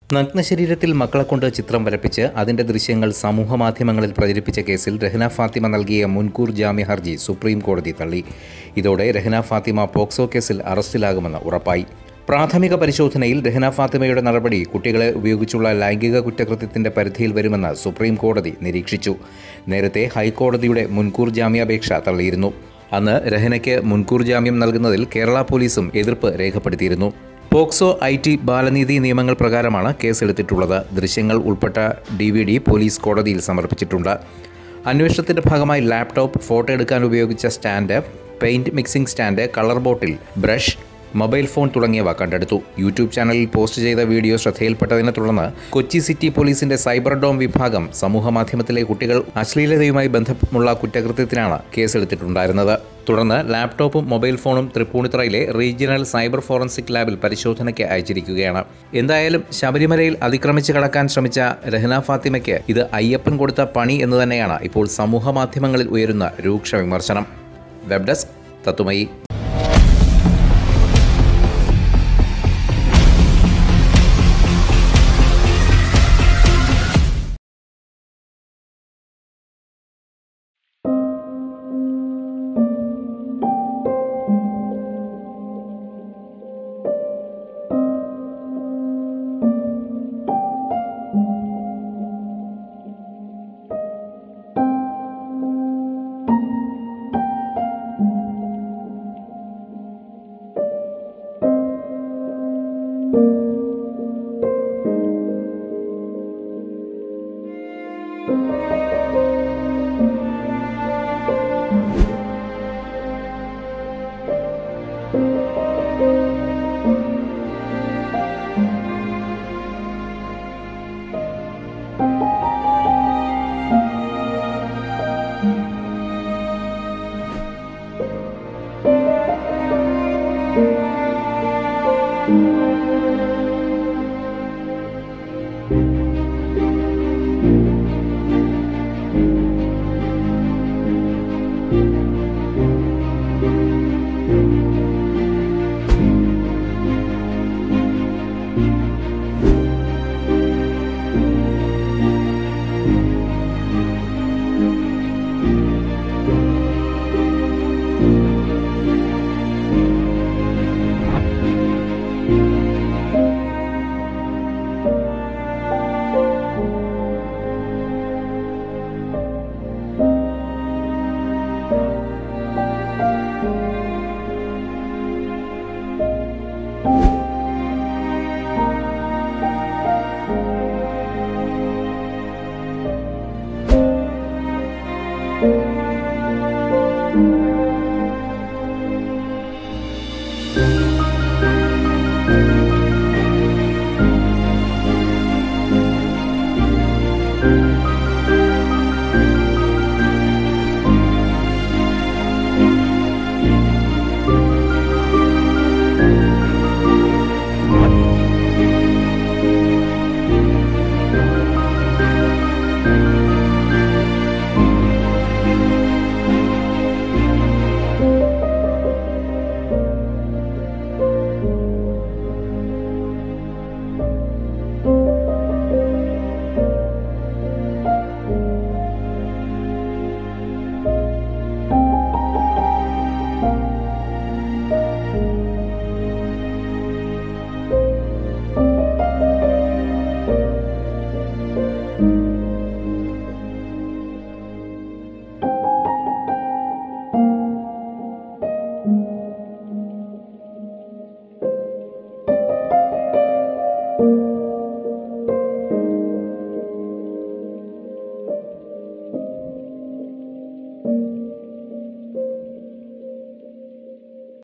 നഗ്നശരീരത്തിൽ മക്കളെ കൊണ്ട് ചിത്രം വരപ്പിച്ച് അതിന്റെ ദൃശ്യങ്ങൾ സമൂഹമാധ്യമങ്ങളിൽ പ്രചരിപ്പിച്ച കേസിൽ രഹ്ന ഫാത്തിമ നൽകിയ മുൻകൂർ ജാമ്യ ഹർജി സുപ്രീം കോടതി തള്ളി ഇതോടെ രഹ്ന ഫാത്തിമ പോക്സോ കേസിൽ അറസ്റ്റിലാകുമെന്ന് ഉറപ്പായി പ്രാഥമിക പരിശോധനയിൽ രഹ്ന ഫാത്തിമയുടെ നടപടി കുട്ടികളെ ഉപയോഗിച്ചുള്ള ലൈംഗിക കുറ്റകൃത്യത്തിന്റെ പരിധിയിൽ വരുമെന്ന് സുപ്രീം കോടതി നിരീക്ഷിച്ചു നേരത്തെ ഹൈക്കോടതിയുടെ മുൻകൂർ ജാമ്യാപേക്ഷ തള്ളിയിരുന്നു അന്ന് രഹ്നയ്ക്ക് മുൻകൂർ ജാമ്യം നൽകുന്നതിൽ കേരള പോലീസും എതിർപ്പ് രേഖപ്പെടുത്തിയിരുന്നു പോക്സോ ഐ ടി ബാലനീതി നിയമങ്ങൾ പ്രകാരമാണ് കേസെടുത്തിട്ടുള്ളത് ദൃശ്യങ്ങൾ ഉൾപ്പെട്ട ഡി വി ഡി പോലീസ് കോടതിയിൽ സമർപ്പിച്ചിട്ടുണ്ട് അന്വേഷണത്തിന്റെ ഭാഗമായി ലാപ്ടോപ്പ് ഫോട്ടോ എടുക്കാൻ ഉപയോഗിച്ച stand paint mixing stand colour bottle brush mobile phone തുടങ്ങിയവ കണ്ടെടുത്തു യൂട്യൂബ് ചാനലിൽ പോസ്റ്റ് ചെയ്ത വീഡിയോ ശ്രദ്ധയിൽപ്പെട്ടതിനെ തുടർന്ന് കൊച്ചി സിറ്റി പോലീസിന്റെ സൈബർ ഡോം വിഭാഗം സമൂഹമാധ്യമത്തിലെ കുട്ടികൾ അശ്ലീലതയുമായി ബന്ധമുള്ള കുറ്റകൃത്യത്തിനാണ് കേസെടുത്തിട്ടുണ്ടായിരുന്നത് തുടർന്ന് ലാപ്ടോപ്പും മൊബൈൽ ഫോണും തൃപ്പൂണിത്തുറയിലെ റീജിയണൽ സൈബർ ഫോറൻസിക് ലാബിൽ പരിശോധനയ്ക്ക് അയച്ചിരിക്കുകയാണ് എന്തായാലും ശബരിമലയിൽ അതിക്രമിച്ച് കടക്കാൻ ശ്രമിച്ച രഹ്ന ഫാത്തിമയ്ക്ക് ഇത് അയ്യപ്പൻ കൊടുത്ത പണി എന്ന് തന്നെയാണ് ഇപ്പോൾ സമൂഹ മാധ്യമങ്ങളിൽ ഉയരുന്ന രൂക്ഷ വിമർശനം വെബ് ഡെസ്ക് തത്തുമയി thank you